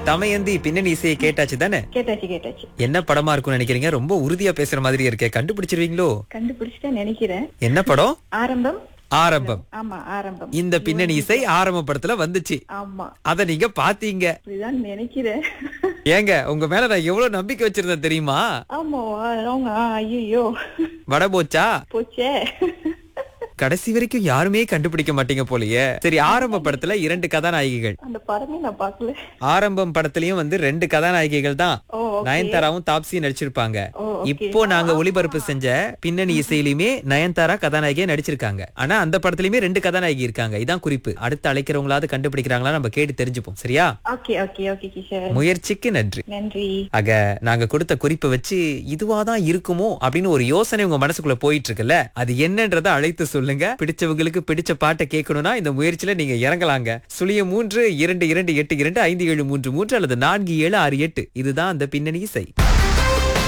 தமயந்தி பின்னணி இசையை கேட்டாச்சு தானே கேட்டாச்சு கேட்டாச்சு என்ன படமா இருக்கும்னு நினைக்கிறீங்க ரொம்ப உறுதியா பேசுற மாதிரி இருக்கே கண்டுபிடிச்சிருவீங்களோ கண்டுபிடிச்சிட்டேன் நினைக்கிறேன் என்ன படம் ஆரம்பம் ஆரம்பம் ஆமா ஆரம்பம் இந்த பின்னணி இசை ஆரம்ப படத்துல வந்துச்சு ஆமா அத நீங்க பாத்தீங்க அப்படிதான் நினைக்கிறேன் ஏங்க உங்க மேல நான் எவ்வளவு நம்பிக்கை வச்சிருந்தேன் தெரியுமா ஆமா அவங்க ஐயோ வட போச்சா போச்சே கடைசி வரைக்கும் யாருமே கண்டுபிடிக்க மாட்டீங்க போலயே சரி ஆரம்ப படத்துல இரண்டு கதாநாயகிகள் அந்த படமே நான் பார்க்கல ஆரம்பம் படத்துலயும் வந்து ரெண்டு கதாநாயகிகள் தான் ஓ okay. நயன்தாராவும் தாப்சியும் நடிச்சிருப்பாங்க ஓ, okay. இப்போ நாங்க ஒளிபரப்பு செஞ்ச பின்னணி இசையிலுமே நயன்தாரா கதாநாயகியா நடிச்சிருக்காங்க ஆனா அந்த படத்துலயுமே ரெண்டு கதாநாயகி இருக்காங்க இதான் குறிப்பு அடுத்து அழைக்கிறவங்களாவது கண்டுபிடிக்கிறாங்களா நம்ம கேட்டு தெரிஞ்சுப்போம் சரியா ஓகே ஓகே ஓகே கிஷோர் முயற்சிக்கு நன்றி நன்றி ஆக நாங்க கொடுத்த குறிப்பை வச்சு இதுவாதான் இருக்குமோ அப்படின்னு ஒரு யோசனை உங்க மனசுக்குள்ள போயிட்டு இருக்குல்ல அது என்னன்றத அழைத்து சொல்லுங்க பிடிச்சவங்களுக்கு பிடிச்ச பாட்டை கேட்கணும்னா இந்த முயற்சியில நீங்க இறங்கலாங்க சுழிய மூன்று இரண்டு இரண்டு எட்டு இரண்டு ஐந்து ஏழு மூன்று மூன்று அல்லது நான்கு ஏழு ஆறு எட்டு இதுதான் அந்த பின்னணி இசை